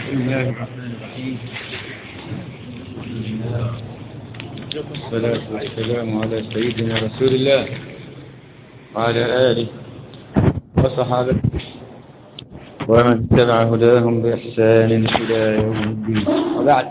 بسم الله الرحمن الرحيم والصلاة والسلام على سيدنا رسول الله وعلى آله وصحابته ومن تبع هداهم بإحسان إلى يوم الدين وبعد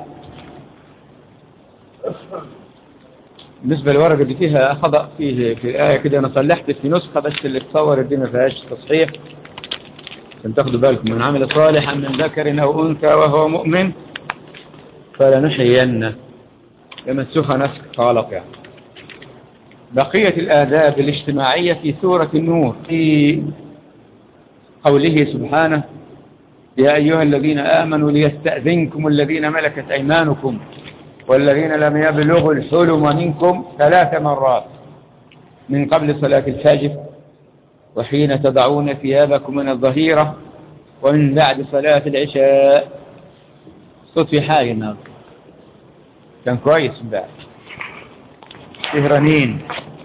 بالنسبة للورقة اللي فيها خطأ فيه في الآية كده أنا صلحت في نسخة بس اللي تصور دي ما فيهاش تصحيح عشان تاخدوا بالكم من عمل صالحا من ذكر أو أنثى وهو مؤمن فلنحيينه يمسخ نسخ خالق يعني بقية الآداب الاجتماعية في سورة النور في قوله سبحانه يا أيها الذين آمنوا ليستأذنكم الذين ملكت أيمانكم والذين لم يبلغوا الحلم منكم ثلاث مرات من قبل صلاة الفجر وحين تضعون ثيابكم من الظهيرة ومن بعد صلاة العشاء صوت في حاجة النهارده كان كويس بعد سهرانين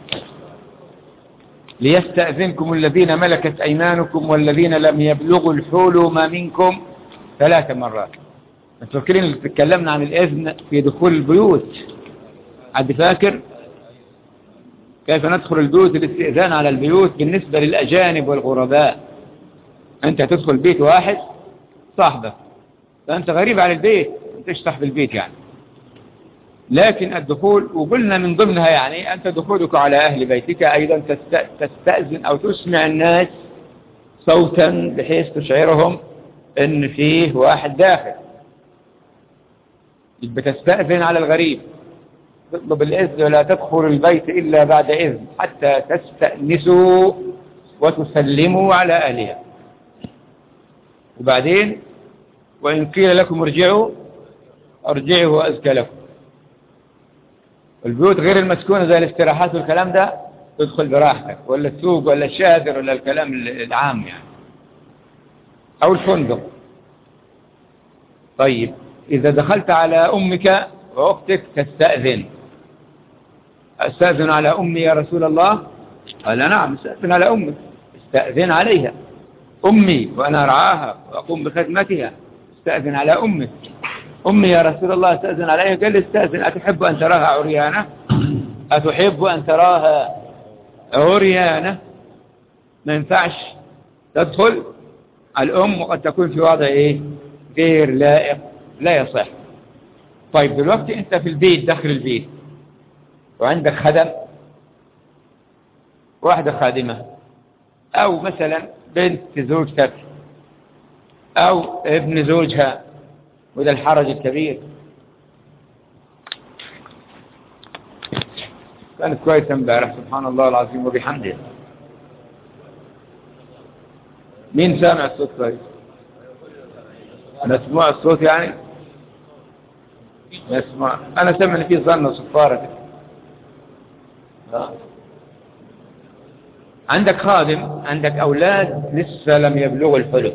ليستأذنكم الذين ملكت أيمانكم والذين لم يبلغوا الحلم منكم ثلاث مرات انتوا فاكرين اللي تكلمنا عن الإذن في دخول البيوت حد فاكر كيف ندخل البيوت الاستئذان على البيوت بالنسبة للأجانب والغرباء أنت تدخل بيت واحد صاحبك فأنت غريب على البيت أنت صاحب البيت يعني لكن الدخول وقلنا من ضمنها يعني أنت دخولك على أهل بيتك أيضا تستأذن أو تسمع الناس صوتا بحيث تشعرهم أن فيه واحد داخل بتستأذن على الغريب تطلب الإذن ولا تدخل البيت إلا بعد إذن حتى تستأنسوا وتسلموا على أهلها وبعدين وإن قيل لكم ارجعوا ارجعوا وأزكى لكم البيوت غير المسكونة زي الاستراحات والكلام ده تدخل براحتك ولا السوق ولا الشادر ولا الكلام العام يعني أو الفندق طيب إذا دخلت على أمك وأختك تستأذن أستأذن على أمي يا رسول الله قال نعم استأذن على أمك استأذن عليها أمي وأنا أرعاها وأقوم بخدمتها استأذن على أمك أمي يا رسول الله استأذن عليها قال لي استأذن أتحب أن تراها عريانة أتحب أن تراها عريانة ما ينفعش تدخل الأم وقد تكون في وضع إيه غير لائق لا يصح طيب دلوقتي أنت في البيت داخل البيت وعندك خدم واحدة خادمة أو مثلا بنت زوجتك أو ابن زوجها وده الحرج الكبير كانت كويسة امبارح سبحان الله العظيم وبحمده مين سامع الصوت كويس مسموع الصوت يعني مسموع انا سامع ان في ظن صفارة عندك خادم عندك اولاد لسه لم يبلغوا الحلم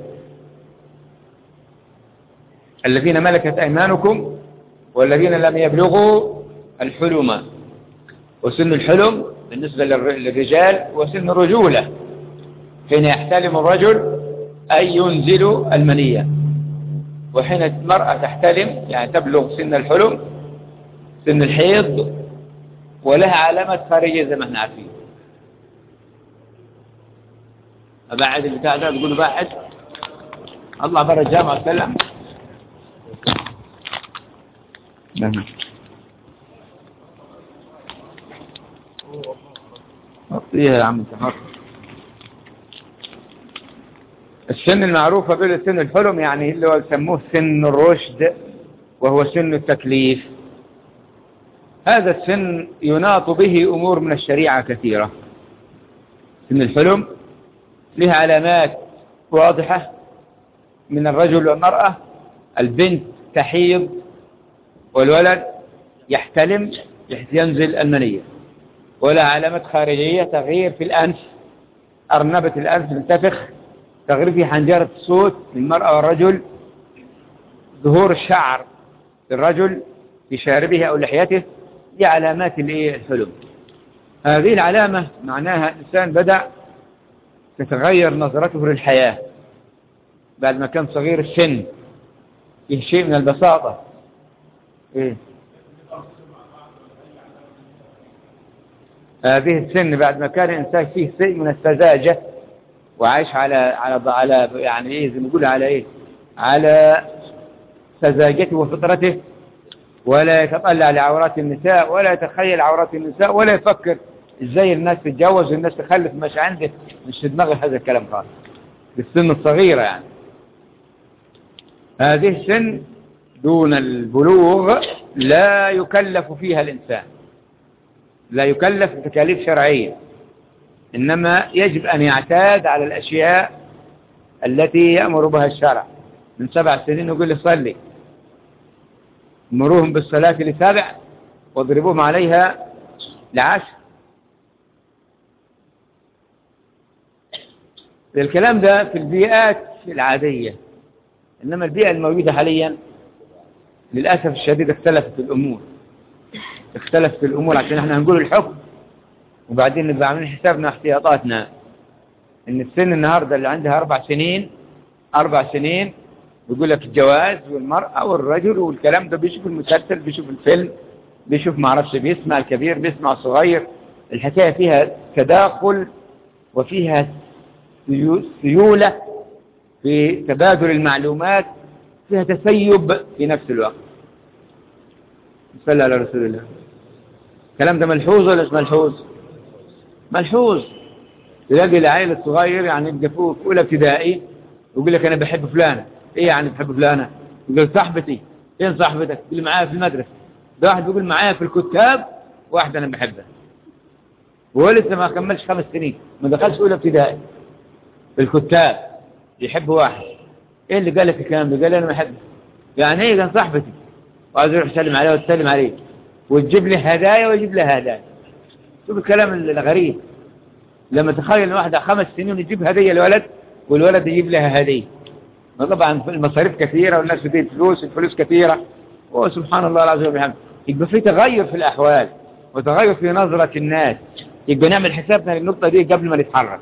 الذين ملكت أيمانكم والذين لم يبلغوا الحلم وسن الحلم بالنسبة للرجال وسن الرجولة حين يحتلم الرجل أي ينزل المنية وحين المرأة تحتلم يعني تبلغ سن الحلم سن الحيض ولها علامات خارجية زي ما احنا عارفين أبعد البتاع ده تقول بعد الله برا الجامعة سلم نعم اعطيها يا عم تحر السن المعروفة بين سن الحلم يعني اللي هو يسموه سن الرشد وهو سن التكليف هذا السن يناط به أمور من الشريعة كثيرة سن الحلم لها علامات واضحة من الرجل والمرأة البنت تحيض والولد يحتلم ينزل المنية ولا علامات خارجية تغيير في الأنف أرنبة الأنف تنتفخ تغيير في حنجرة الصوت للمرأة والرجل ظهور الشعر للرجل في شاربه أو لحيته دي علامات الحلم هذه العلامة معناها الإنسان بدأ تتغير نظرته للحياة بعد ما كان صغير السن فيه شيء من البساطة إيه هذه السن بعد ما كان الإنسان فيه شيء من السذاجة وعايش على على على يعني إيه زي ما نقول على إيه على سذاجته وفطرته ولا يتطلع لعورات النساء ولا يتخيل عورات النساء ولا يفكر ازاي الناس تتجوز والناس تخلف مش عنده مش في دماغه هذا الكلام خالص بالسن الصغيرة يعني هذه السن دون البلوغ لا يكلف فيها الإنسان لا يكلف بتكاليف شرعية إنما يجب أن يعتاد على الأشياء التي يأمر بها الشرع من سبع سنين يقول لي صلي مروهم بالصلاة لسبع واضربوهم عليها لعشر الكلام ده في البيئات العادية إنما البيئة الموجودة حاليا للأسف الشديد اختلفت الأمور اختلفت الأمور عشان احنا هنقول الحكم وبعدين نبقى عاملين حسابنا احتياطاتنا ان السن النهاردة اللي عندها أربع سنين أربع سنين بيقول لك الجواز والمرأة والرجل والكلام ده بيشوف المسلسل بيشوف الفيلم بيشوف ما عرفش بيسمع الكبير بيسمع الصغير الحكاية فيها تداخل وفيها سيولة في تبادل المعلومات فيها تسيب في نفس الوقت صلى على رسول الله الكلام ده ملحوظ ولا مش ملحوظ ملحوظ تلاقي العيل الصغير يعني يبقى فوق في اولى ابتدائي ويقول لك انا بحب فلانه ايه يعني بحب فلانه يقول صاحبتي فين صاحبتك اللي معايا في المدرسه ده واحد بيقول معايا في الكتاب واحد انا بحبها وهو لسه ما كملش خمس سنين ما دخلش اولى ابتدائي في الكتاب يحب واحد ايه اللي قال لك الكلام ده قال لي انا بحبه يعني ايه كان صاحبتي وعايز يروح يسلم عليه وتسلم عليه وتجيب لي هدايا ويجيب لها هدايا شوف الكلام الغريب لما تخيل ان واحدة خمس سنين يجيب هدية لولد والولد يجيب لها هدية طبعا المصاريف كثيرة والناس بتدي فلوس الفلوس كثيرة وسبحان الله العظيم وبحمده يبقى في تغير في الأحوال وتغير في نظرة الناس يبقى نعمل حسابنا للنقطة دي قبل ما نتحرك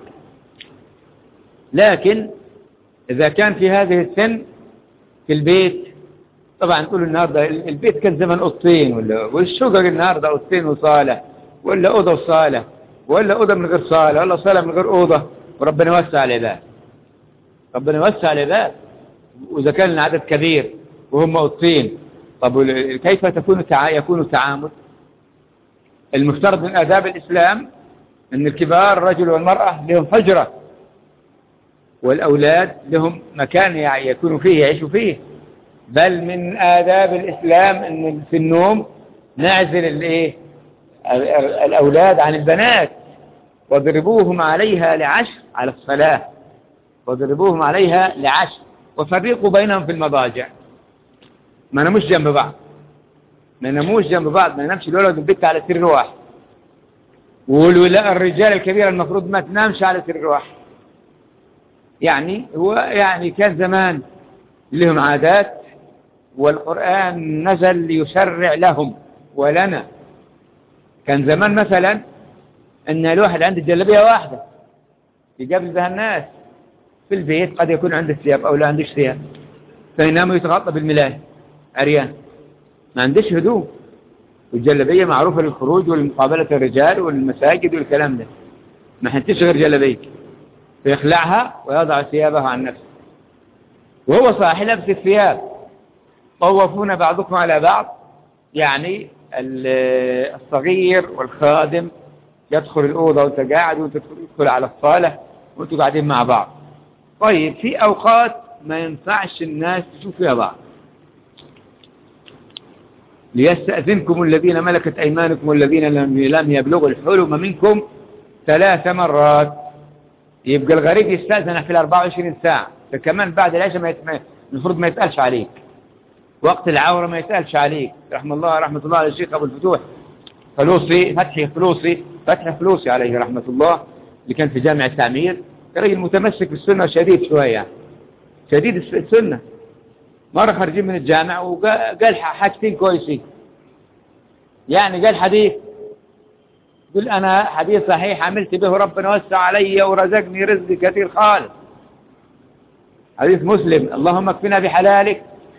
لكن إذا كان في هذه السن في البيت طبعا تقول النهاردة البيت كان زمن أوضتين ولا والشقق النهاردة أوضتين وصالة ولا أوضة وصالة ولا أوضة من غير صالة ولا صالة من غير أوضة وربنا يوسع العباد ربنا يوسع العباد وإذا كان العدد كبير وهم أوضتين طب كيف تكون تع... يكون التعامل المفترض من آداب الإسلام أن الكبار الرجل والمرأة لهم حجرة والأولاد لهم مكان يكونوا فيه يعيشوا فيه بل من آداب الإسلام أن في النوم نعزل الايه الأولاد عن البنات واضربوهم عليها لعشر على الصلاة واضربوهم عليها لعشر وفرقوا بينهم في المضاجع ما نموش جنب بعض ما نموش جنب بعض ما نمشي الولد والبنت على سر واحد والولاء الرجال الكبيرة المفروض ما تنامش على سر واحد يعني هو يعني كان زمان لهم عادات والقرآن نزل ليشرع لهم ولنا كان زمان مثلا ان الواحد عنده جلبية واحدة يقابل بها الناس في البيت قد يكون عنده ثياب او لا عندش ثياب فينام يتغطى بالملاية عريان ما عندش هدوء والجلبية معروفة للخروج ولمقابلة الرجال والمساجد والكلام ده ما حنتش غير جلبية فيخلعها ويضع ثيابه عن نفسه وهو صاحي لبس الثياب طوفون بعضكم على بعض يعني الصغير والخادم يدخل الأوضة وانت قاعد وانت تدخل على الصالة وانتوا قاعدين مع بعض طيب في أوقات ما ينفعش الناس تشوف فيها بعض ليستأذنكم الذين ملكت أيمانكم والذين لم يبلغوا الحلم منكم ثلاث مرات يبقى الغريب يستأذن في ال 24 ساعة فكمان بعد العشاء المفروض ما يسألش عليك وقت العورة ما يسألش عليك رحمة الله رحمة الله على الشيخ أبو الفتوح فلوسي فتحي فلوسي فتحي فلوسي عليه رحمة الله اللي كان في جامع التعمير راجل متمسك بالسنة شديد شوية شديد السنة مرة خارجين من الجامع وقال حاجتين كويسين يعني قال حديث قل أنا حديث صحيح عملت به ربنا وسع علي ورزقني رزق كثير خالص حديث مسلم اللهم اكفنا بحلالك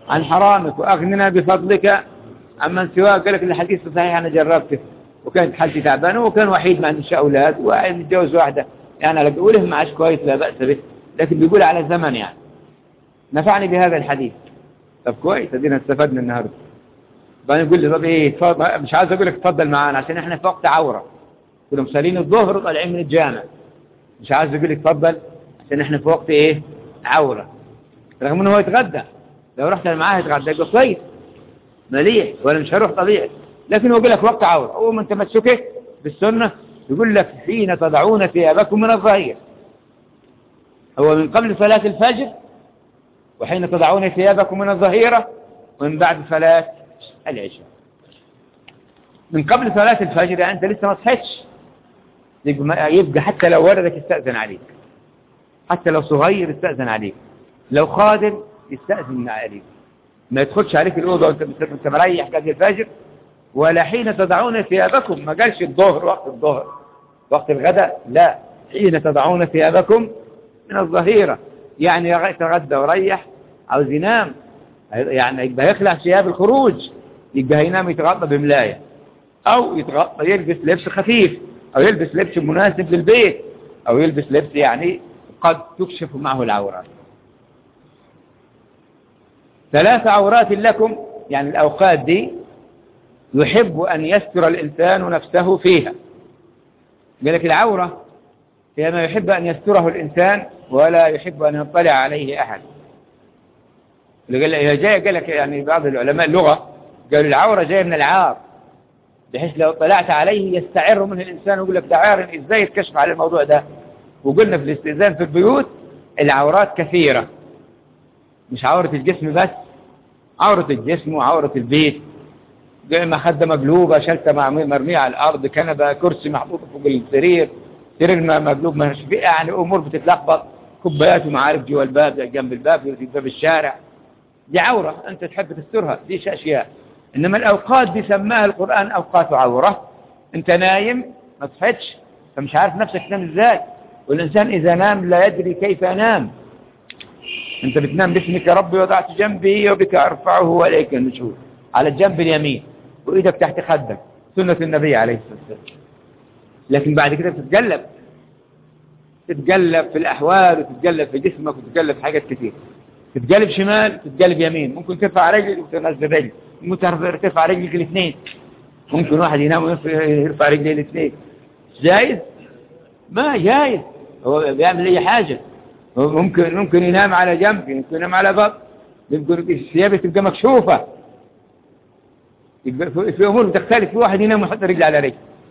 عن حرامك وأغننا بفضلك عمن سواك قال لك الحديث صحيح أنا جربته وكانت حالتي تعبانة وكان وحيد ما عنديش أولاد ومتجوز واحدة يعني أنا بقوله معاش كويس لا بأس به لكن بيقول على زمن يعني نفعني بهذا الحديث طب كويس ادينا استفدنا النهارده بعدين يقول لي طب ايه اتفضل مش عايز اقول لك اتفضل معانا عشان احنا في وقت عوره كنا مصلين الظهر وطالعين من الجامع مش عايز اقول لك اتفضل عشان احنا في وقت ايه عوره رغم انه هو يتغدى لو رحت انا معاه يتغدى يبقى كويس مليح وانا مش هروح طبيعي لكن هو يقول لك وقت عوره هو من تمسكه بالسنه يقول لك حين تضعون ثيابكم من الظهير هو من قبل صلاه الفجر وحين تضعون ثيابكم من الظهيره ومن بعد صلاه العشاء من قبل صلاة الفجر يعني أنت لسه ما صحيتش يبقى حتى لو ولدك يستأذن عليك حتى لو صغير يستأذن عليك لو خادم يستأذن عليك ما يدخلش عليك الأوضة وانت مريح قبل الفجر ولا حين تضعون ثيابكم ما قالش الظهر وقت الظهر وقت الغداء لا حين تضعون ثيابكم من الظهيرة يعني يتغدى وريح عاوز ينام يعني يبقى يخلع ثياب الخروج يبقى هينام يتغطى بملاية او يتغطى يلبس لبس خفيف او يلبس لبس مناسب للبيت او يلبس لبس يعني قد تكشف معه العورات ثلاث عورات لكم يعني الاوقات دي يحب ان يستر الانسان نفسه فيها قال لك العورة هي ما يحب ان يستره الانسان ولا يحب ان يطلع عليه احد اللي قال هي جايه قال لك يعني بعض العلماء اللغه قالوا العورة جاية من العار بحيث لو طلعت عليه يستعر منه الإنسان ويقول لك ده عار إزاي يتكشف على الموضوع ده وقلنا في الاستئذان في البيوت العورات كثيرة مش عورة الجسم بس عورة الجسم وعورة البيت مخدة مقلوبة شلتة مرمية على الأرض كنبة كرسي محطوط فوق السرير سرير مقلوب مش في يعني أمور بتتلخبط كوبايات ومعارف جوا الباب جنب الباب في باب الشارع دي عورة أنت تحب تسترها دي أشياء إنما الأوقات دي سماها القرآن أوقات عورة أنت نايم ما تصحتش فمش عارف نفسك تنام إزاي والإنسان إذا نام لا يدري كيف ينام أنت بتنام باسمك ربي وضعت جنبي وبك أرفعه وإليك النشور على الجنب اليمين وإيدك تحت خدك سنة النبي عليه الصلاة والسلام لكن بعد كده بتتقلب تتقلب في الأحوال وتتقلب في جسمك وتتقلب في حاجات كتير تتقلب شمال تتقلب يمين ممكن ترفع رجلك وتنزل رجلك ممكن ترفع رجلك الاثنين ممكن واحد ينام ويرفع رجليه الاثنين جايز ما جايز هو بيعمل اي حاجة ممكن ممكن ينام على جنب ممكن ينام على بطن يمكن الثياب تبقى مكشوفة في امور بتختلف في واحد ينام ويحط رجل على رجل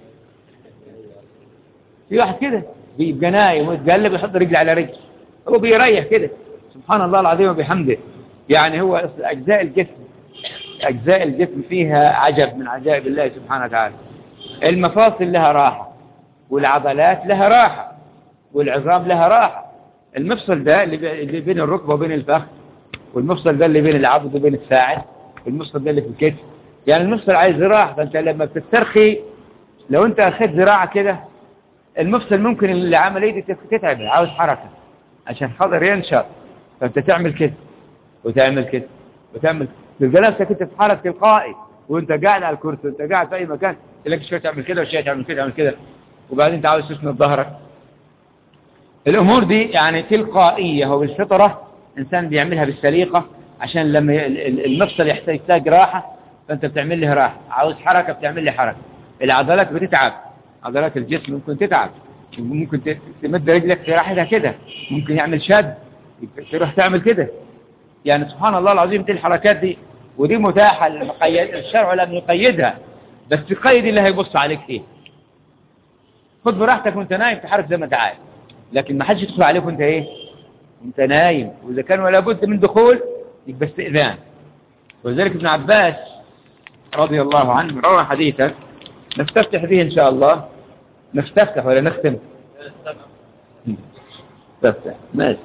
في واحد كده بيبقى نايم ويتقلب ويحط رجل على رجل هو بيريح كده سبحان الله العظيم وبحمده يعني هو أجزاء الجسم أجزاء الجسم فيها عجب من عجائب الله سبحانه وتعالى المفاصل لها راحة والعضلات لها راحة والعظام لها راحة المفصل ده اللي بين الركبة وبين الفخذ والمفصل ده اللي بين العضد وبين الساعد والمفصل ده اللي في الكتف يعني المفصل عايز راحة فانت لما بتسترخي لو انت اخذت ذراعة كده المفصل ممكن العملية دي تتعب عاوز حركة عشان خاطر ينشط فانت تعمل كده وتعمل كده وتعمل تبقى نفسك انت تتحرك تلقائي وانت قاعد على الكرسي وانت قاعد في اي مكان تلاقي شويه تعمل كده وشويه تعمل كده تعمل كده وبعدين انت عاوز تسند ظهرك الامور دي يعني تلقائيه وبالفطره انسان بيعملها بالسليقه عشان لما المفصل يحتاج راحه فانت بتعمل له راحه عاوز حركه بتعمل له حركه العضلات بتتعب عضلات الجسم ممكن تتعب ممكن تمد رجلك في راحتها كده ممكن يعمل شد تروح تعمل كده يعني سبحان الله العظيم دي الحركات دي ودي متاحة الشرع لم يقيدها بس تقيد اللي هيبص عليك فيه خد براحتك وانت نايم تحرك زي ما انت عايز لكن ما حدش يدخل عليك وانت ايه وانت نايم واذا كان ولا بد من دخول يبقى استئذان ولذلك ابن عباس رضي الله عنه روى حديثا نستفتح به ان شاء الله نستفتح ولا نختم نستفتح ماشي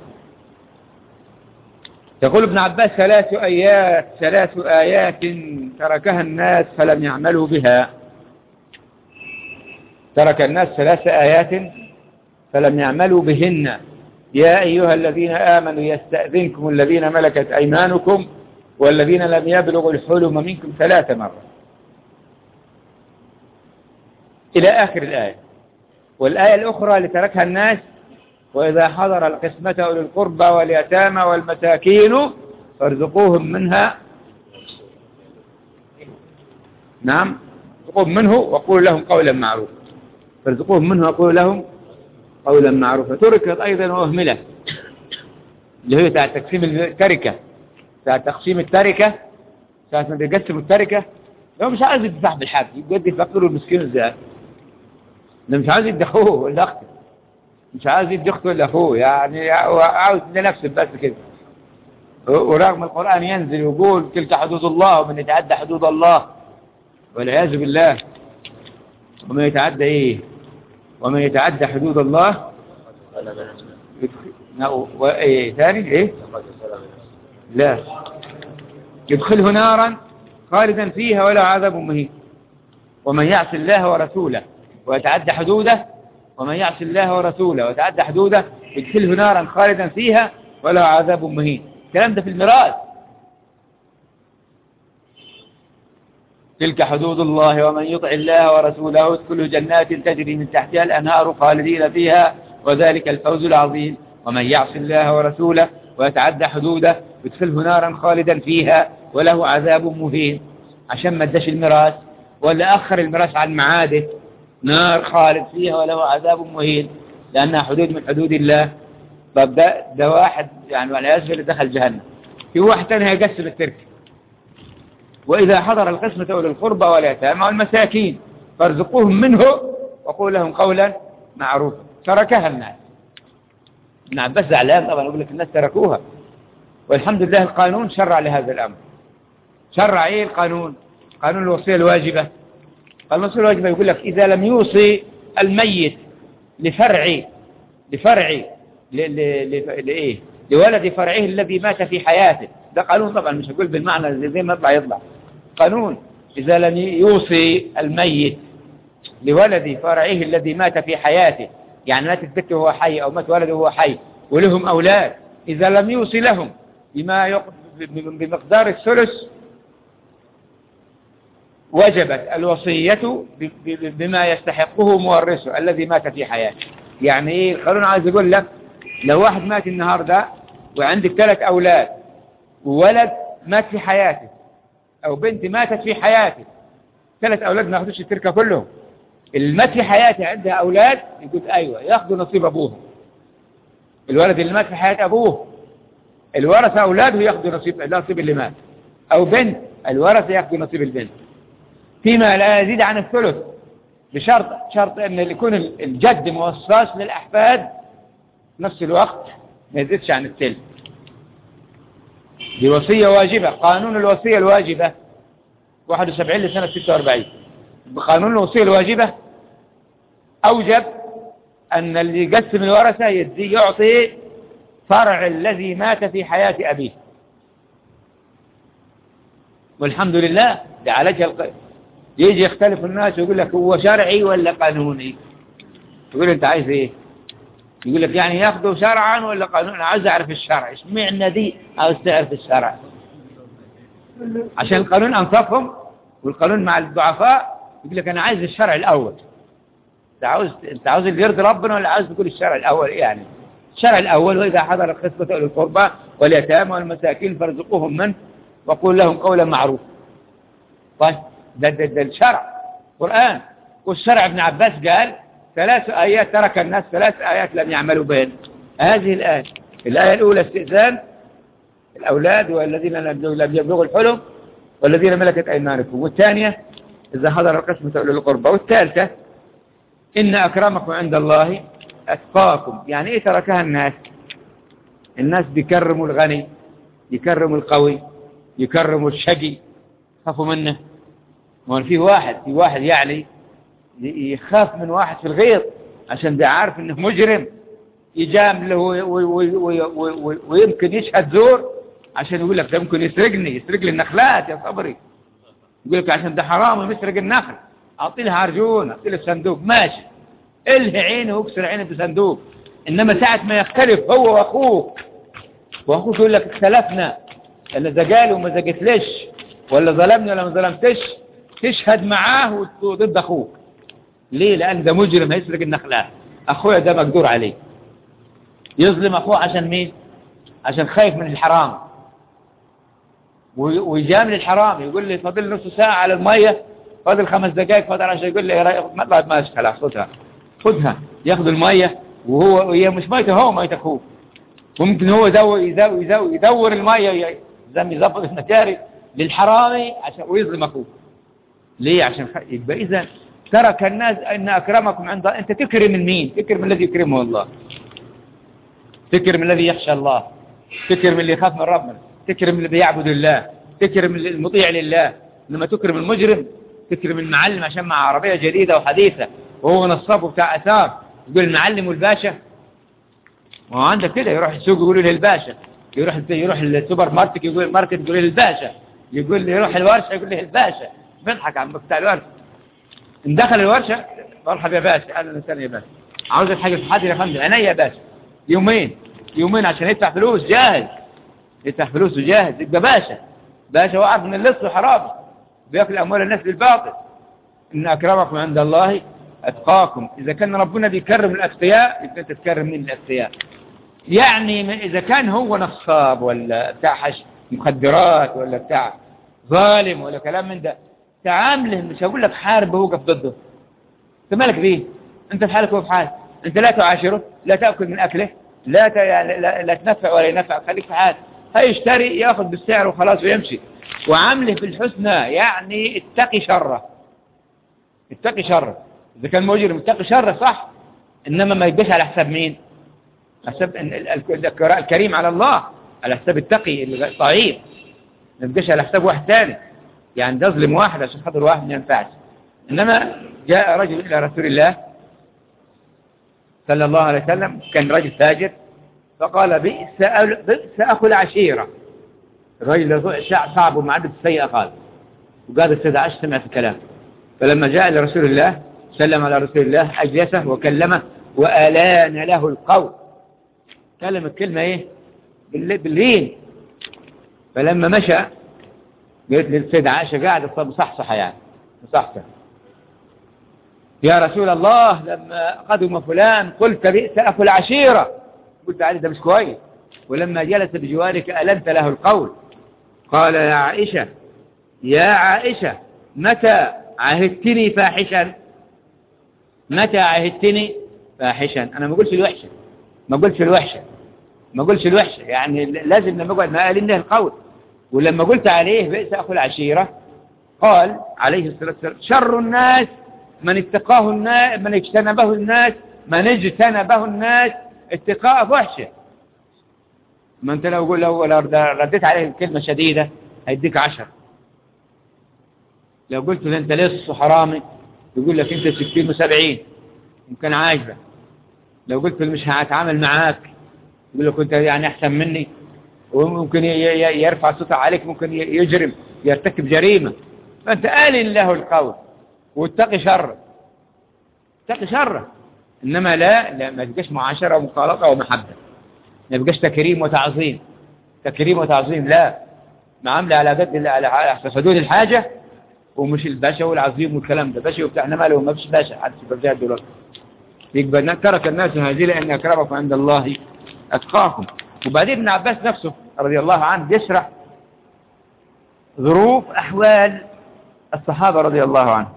يقول ابن عباس ثلاث آيات ثلاث آيات تركها الناس فلم يعملوا بها ترك الناس ثلاث آيات فلم يعملوا بهن يا أيها الذين آمنوا يستأذنكم الذين ملكت أيمانكم والذين لم يبلغوا الحلم منكم ثلاث مرات إلى آخر الآية والآية الأخرى اللي تركها الناس وإذا حضر القسمة أولي القربى واليتامى والمساكين فارزقوهم منها نعم ارزقوهم منه وقولوا لهم قولا معروفا فارزقوهم منه وقولوا لهم قولا معروفا تركت أيضا وأهملت اللي هي بتاع تقسيم التركة بتاع تقسيم التركة ساعة ما بيقسموا التركة هو مش عايز يدفع بالحق يقدر يفكروا المسكين ازاي ده مش عايز يدي اخوه ولا اخته مش عايز يدي اخته ولا اخوه يعني هو عاوز لنفسه بس كده ورغم القرآن ينزل ويقول تلك حدود الله ومن يتعدى حدود الله والعياذ بالله ومن يتعدى ايه ومن يتعدى حدود الله ايه ثاني ايه لا يدخله نارا خالدا فيها ولا عذاب مهين ومن يعص الله ورسوله ويتعدى حدوده ومن يعص الله ورسوله ويتعدى حدوده يدخله نارا خالدا فيها ولا عذاب مهين الكلام ده في الميراث تلك حدود الله ومن يطع الله ورسوله يدخله جنات تجري من تحتها الأنهار خالدين فيها وذلك الفوز العظيم ومن يعص الله ورسوله ويتعدى حدوده يدخله نارا خالدا فيها وله عذاب مهين عشان ما اداش الميراث ولا أخر الميراث عن معاده نار خالد فيها وله عذاب مهين لأنها حدود من حدود الله طب ده, ده واحد يعني والعياذ بالله دخل جهنم في واحد ثاني هيقسم التركه وإذا حضر القسمة أولي القربى واليتامى والمساكين فارزقوهم منه وقول لهم قولا معروفا تركها الناس ابن عباس زعلان طبعا يقول لك الناس تركوها والحمد لله القانون شرع لهذا الأمر شرع إيه القانون قانون الوصية الواجبة قانون الوصية الواجبة يقول لك إذا لم يوصي الميت لفرع لفرع لإيه لولد فرعه الذي مات في حياته ده قانون طبعا مش هقول بالمعنى زي ما يطلع يطلع قانون إذا لم يوصي الميت لولد فرعه الذي مات في حياته يعني مات البت وهو حي أو مات ولده وهو حي ولهم أولاد إذا لم يوصي لهم بما يق... بمقدار الثلث وجبت الوصية بما يستحقه مورثه الذي مات في حياته يعني ايه القانون عايز يقول لك لو واحد مات النهاردة وعندك ثلاث أولاد وولد مات في حياته أو بنت ماتت في حياته ثلاث أولاد ما ياخدوش التركة كلهم اللي مات في حياته عندها أولاد يقول أيوة ياخدوا نصيب أبوهم الولد اللي مات في حياة أبوه الورثة أولاده ياخدوا نصيب نصيب اللي مات أو بنت الورثة ياخدوا نصيب البنت فيما لا يزيد عن الثلث بشرط شرط أن يكون الجد موصاص للأحفاد نفس الوقت ما يزيدش عن الثلث دي وصية واجبة قانون الوصية الواجبة 71 لسنة 46 بقانون الوصية الواجبة أوجب أن اللي يقسم الورثة يدي يعطي فرع الذي مات في حياة أبيه والحمد لله ده عالجها الق... يجي يختلف الناس ويقول لك هو شرعي ولا قانوني تقول انت عايز ايه يقول لك يعني ياخذوا شرعا ولا قانون عايز اعرف الشرع اشمعنى دي عاوز تعرف الشرع عشان القانون انصفهم والقانون مع الضعفاء يقول لك انا عايز الشرع الاول انت عاوز انت عاوز اللي يرضي ربنا ولا عاوز تقول الشرع الاول يعني الشرع الاول واذا حضر الخصبة اولي القربى واليتامى والمساكين فارزقوهم منه وقول لهم قولا معروفا طيب ده, ده, ده الشرع قرآن والشرع ابن عباس قال ثلاث آيات ترك الناس ثلاث آيات لم يعملوا بهن هذه الآية الآية الأولى استئذان الأولاد والذين لم يبلغوا الحلم والذين ملكت أيمانكم والثانية إذا حضر القسمة أولي القربى والثالثة إن أكرمكم عند الله أتقاكم يعني إيه تركها الناس الناس بيكرموا الغني يكرموا القوي يكرموا الشقي خافوا منه وان في واحد في واحد يعني يخاف من واحد في الغيط عشان ده عارف انه مجرم يجامله ويمكن يشهد زور عشان يقول لك ده ممكن يسرقني يسرق لي النخلات يا صبري يقول لك عشان ده حرام يسرق النخل اعطي له عرجون اعطي له صندوق ماشي الهي عينه واكسر عينه بصندوق انما ساعة ما يختلف هو واخوه واخوه يقول لك اختلفنا اللي إذا قال وما زقتليش ولا ظلمني ولا ما ظلمتش تشهد معاه ضد أخوك ليه لأن ده مجرم هيسرق النخلة أخويا ده مقدور عليه يظلم أخوه عشان مين عشان خايف من الحرام ويجامل الحرام يقول لي فاضل نص ساعة على المية فاضل خمس دقائق فاضل عشان يقول لي ما ما خلاص خذها خذها ياخذ المية وهو هي مش ميته هو ميت اخوه وممكن هو يدور يدور يدور, يدور المية زي ما يظبط المجاري للحرامي عشان ويظلم اخوه ليه عشان خ... يبقى اذا ترك الناس ان اكرمكم عند انت تكرم مين تكرم الذي يكرمه الله تكرم الذي يخشى الله تكرم اللي يخاف من ربنا تكرم اللي بيعبد الله تكرم المطيع لله لما تكرم المجرم تكرم المعلم عشان مع عربية جديدة وحديثة وهو نصاب بتاع أثار يقول المعلم والباشا ما هو عندك كده يروح السوق يقول له الباشا يروح يروح السوبر ماركت يقول الماركت يقول له الباشا يقول لي يروح الورشة يقول له الباشا بيضحك عم بتاع الورشة ان دخل الورشة مرحبا يا باشا اهلا وسهلا يا باشا عاوز الحاجة في حاجة يا فندم عينيا يا باشا يومين يومين عشان يدفع فلوس جاهز يدفع فلوسه جاهز يبقى باشا باشا وقف من اللص وحرام بياكل اموال الناس بالباطل ان اكرمكم عند الله اتقاكم اذا كان ربنا بيكرم الاتقياء يبقى انت تكرم من الاتقياء يعني اذا كان هو نصاب ولا بتاع حش مخدرات ولا بتاع ظالم ولا كلام من ده تعامله مش هقول لك حارب ووقف ضده انت مالك بيه انت في حالك وهو في حالك انت لا تعاشره لا تاكل من اكله لا ت... لا, لا تنفع ولا ينفع خليك في حالك هيشتري ياخذ بالسعر وخلاص ويمشي وعامله في الحسنى يعني اتقي شره اتقي شره اذا كان مجرم اتقي شره صح انما ما يبقاش على حساب مين حساب الكريم على الله على حساب التقي الضعيف ما يبقاش على حساب واحد ثاني يعني تظلم واحد عشان خاطر واحد ما ينفعش انما جاء رجل الى رسول الله صلى الله عليه وسلم كان رجل فاجر فقال بئس بئس اخو العشيره الرجل صعب ومعدة السيئة قال وقال السيد عائشة سمعت الكلام فلما جاء لرسول الله سلم على رسول الله أجلسه وكلمه وألان له القول كلم الكلمة إيه باللين فلما مشى قلت للسيد عائشة قاعد مصحصح يعني مصحصح يا رسول الله لما قدم فلان قلت بئس أخو العشيرة قلت عليه ده مش كويس ولما جلس بجوارك ألنت له القول قال يا عائشة يا عائشة متى عهدتني فاحشا متى عهدتني فاحشا أنا ما قلتش الوحشة ما قلتش الوحشة ما قلتش الوحشة يعني لازم لما أقعد ما قال إنه القول ولما قلت عليه بئس أخو العشيرة قال عليه الصلاة والسلام شر الناس من اتقاه الناس من اجتنبه الناس من اجتنبه الناس اتقاء فحشه ما انت لو لو رديت عليه كلمة شديدة هيديك عشر لو قلت له انت لص وحرامي يقول لك انت ستين وسبعين يمكن عاجبة لو قلت له مش هتعامل معاك يقول لك انت يعني احسن مني وممكن يرفع صوته عليك ممكن يجرم يرتكب جريمة فانت آل له القول واتقي شره اتقي شره انما لا لا ما تبقاش معاشرة ومخالطة ومحبة ما يبقاش تكريم وتعظيم تكريم وتعظيم لا معاملة على قد على حدود الحاجة ومش الباشا والعظيم والكلام ده باشا وبتاع احنا ماله ما فيش باشا حد في الرجال دلوقتي يبقى ترك الناس هذه لأن أكرمكم عند الله أتقاكم وبعدين ابن عباس نفسه رضي الله عنه بيشرح ظروف أحوال الصحابة رضي الله عنهم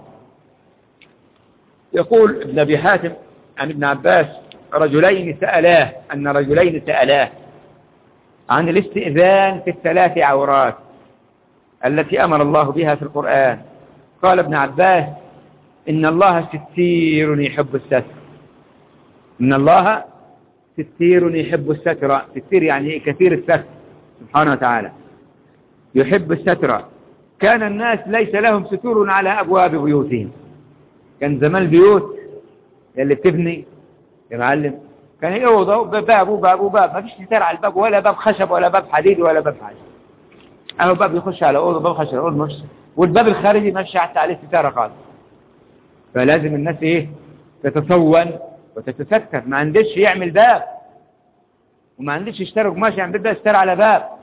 يقول ابن أبي حاتم عن ابن عباس رجلين سألاه أن رجلين سألاه عن الاستئذان في الثلاث عورات التي أمر الله بها في القرآن قال ابن عباس إن الله ستير يحب الستر إن الله ستير يحب الستر ستير يعني كثير الستر سبحانه وتعالى يحب الستر كان الناس ليس لهم ستور على أبواب بيوتهم كان زمان البيوت اللي بتبني يا معلم كان يوضع باب وباب وباب ما فيش ستار على الباب ولا باب خشب ولا باب حديد ولا باب حاجة أهو باب يخش على أوضة باب خشب على أوضة مش والباب الخارجي ما فيش حتى عليه ستارة خالص فلازم الناس إيه تتصون وتتستر ما عندش يعمل باب وما عندش يشتري قماش يعمل باب ستار على باب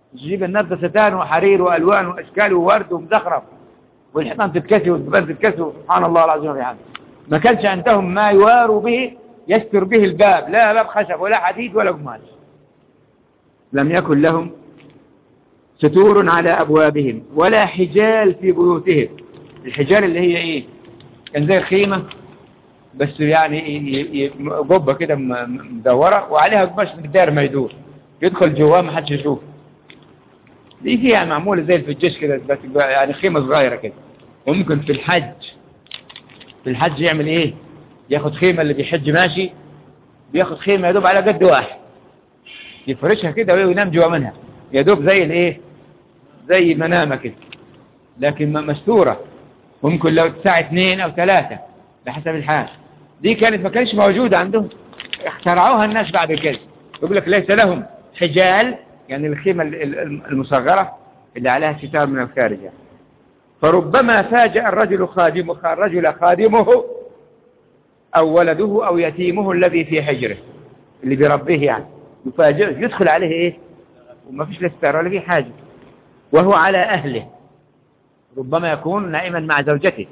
تجيب النرد ستان وحرير وألوان وأشكال وورد ومزخرف والحيطان تتكسي والجبال تتكسي سبحان الله العظيم وبحمده ما كانش عندهم ما يواروا به يستر به الباب لا باب خشب ولا حديد ولا قماش لم يكن لهم ستور على أبوابهم ولا حجال في بيوتهم الحجال اللي هي إيه كان زي الخيمة بس يعني قبة كده مدورة وعليها قماش مقدار ما يدور يدخل جواه ما حدش يشوف دي فيها معمولة زي في الجيش كده بس يعني خيمة صغيرة كده وممكن في الحج في الحج يعمل ايه ياخد خيمة اللي بيحج ماشي بياخد خيمة يدوب على قد واحد يفرشها كده وينام جوا منها يدوب زي الايه زي منامة كده لكن مستورة ممكن لو الساعة اثنين او ثلاثة بحسب الحال دي كانت ما كانش موجودة عندهم اخترعوها الناس بعد كده يقول لك ليس لهم حجال يعني الخيمة المصغرة اللي عليها ستار من الخارج يعني. فربما فاجأ الرجل خادمه الرجل خادمه أو ولده أو يتيمه الذي في حجره اللي بربيه يعني يفاجئ يدخل عليه إيه وما فيش لا ولا في حاجة وهو على أهله ربما يكون نائما مع زوجته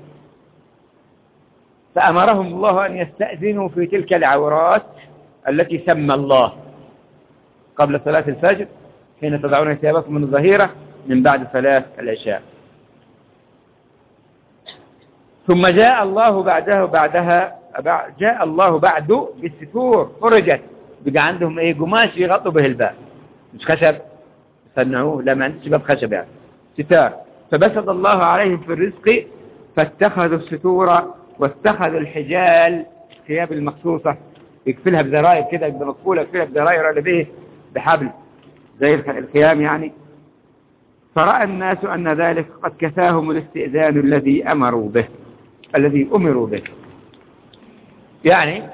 فأمرهم الله أن يستأذنوا في تلك العورات التي سمى الله قبل صلاة الفجر حين تضعون ثيابكم من الظهيرة من بعد صلاة العشاء ثم جاء الله بعده بعدها جاء الله بعده بالستور فرجت بقى عندهم ايه قماش يغطوا به الباب مش خشب صنعوه لا ما عندش باب خشب يعني ستار فبسط الله عليهم في الرزق فاتخذوا الستور واتخذوا الحجال ثياب المخصوصة يكفلها بذراير كده بمقفولة يكفلها بذراير ولا به بحبل زي الخيام يعني فرأى الناس أن ذلك قد كفاهم الاستئذان الذي أمروا به الذي أمروا به يعني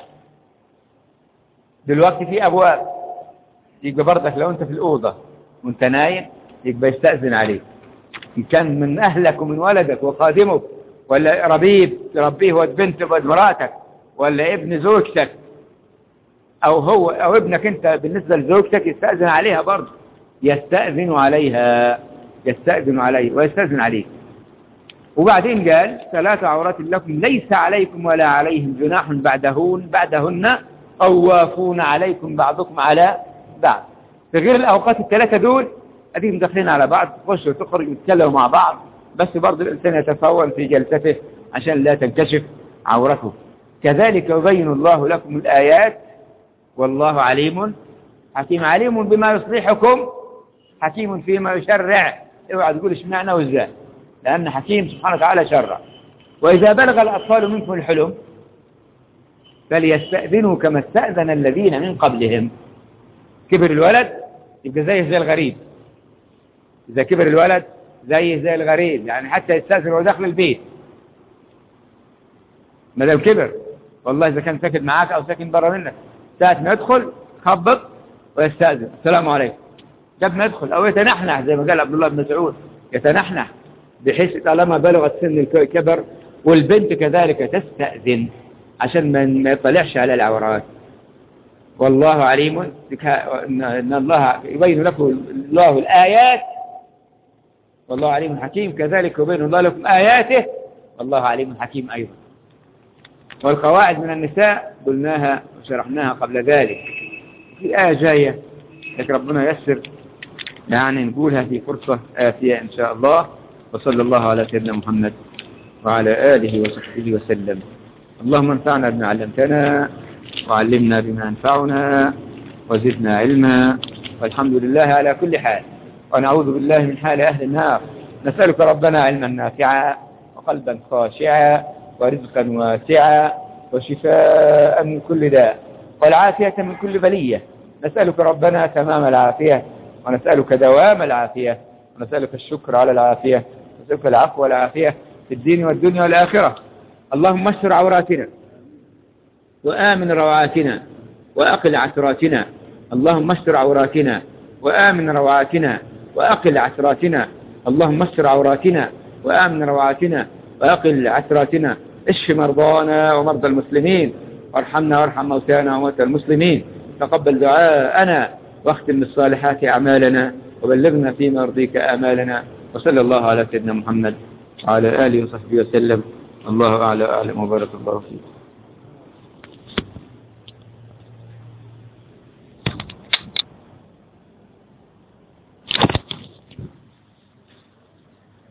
دلوقتي في أبواب يبقى برضك لو أنت في الأوضة وأنت نايم يبقى يستأذن عليك إن كان من أهلك ومن ولدك وخادمك ولا ربيب تربيه ود بنت ود مراتك ولا ابن زوجتك أو هو أو ابنك أنت بالنسبة لزوجتك يستأذن عليها برضه يستأذن عليها يستأذن عليه ويستأذن عليك وبعدين قال ثلاث عورات لكم ليس عليكم ولا عليهم جناح بعدهن بعدهن أوافون عليكم بعضكم على بعض في غير الأوقات الثلاثة دول أديهم داخلين على بعض تخش وتخرج وتتكلموا مع بعض بس برضه الإنسان يتفاول في جلسته عشان لا تنكشف عورته كذلك يبين الله لكم الآيات والله عليم حكيم عليم بما يصلحكم حكيم فيما يشرع اوعى تقول اشمعنى وازاي لأن حكيم سبحانه وتعالى شرع وإذا بلغ الأطفال منكم الحلم فليستأذنوا كما استأذن الذين من قبلهم كبر الولد يبقى زيه زي الغريب إذا كبر الولد زيه زي الغريب يعني حتى يستأذن وهو داخل البيت ما دام كبر والله إذا كان ساكن معاك أو ساكن برا منك ساعة ما يدخل خبط ويستأذن السلام عليكم قبل ما يدخل أو يتنحنح زي ما قال عبد الله بن مسعود يتنحنح بحيث طالما بلغت سن الكبر والبنت كذلك تستأذن عشان ما يطلعش على العورات والله عليم ان الله يبين لكم الله الآيات والله عليم حكيم كذلك يبين الله لكم آياته والله عليم حكيم أيضا والقواعد من النساء قلناها وشرحناها قبل ذلك في آية جاية لك ربنا يسر يعني نقولها في فرصة آتية إن شاء الله وصلى الله على سيدنا محمد وعلى آله وصحبه وسلم اللهم انفعنا بما علمتنا وعلمنا بما ينفعنا وزدنا علما والحمد لله على كل حال ونعوذ بالله من حال أهل النار نسألك ربنا علما نافعا وقلبا خاشعا ورزقا واسعا وشفاء من كل داء والعافية من كل بلية نسألك ربنا تمام العافية ونسألك دوام العافية ونسألك الشكر على العافية ونسألك العفو والعافية في الدين والدنيا والآخرة اللهم استر عوراتنا وآمن روعاتنا وأقل عثراتنا اللهم استر عوراتنا وآمن روعاتنا وأقل عثراتنا اللهم استر عوراتنا وآمن روعاتنا وأقل عثراتنا اشف مرضانا ومرضى المسلمين وارحمنا وارحم موتانا وموتى المسلمين تقبل دعاءنا واختم بالصالحات أعمالنا وبلغنا فيما يرضيك آمالنا وصلى الله على سيدنا محمد وعلى آله وصحبه وسلم الله أعلى أعلم وبارك الله فيك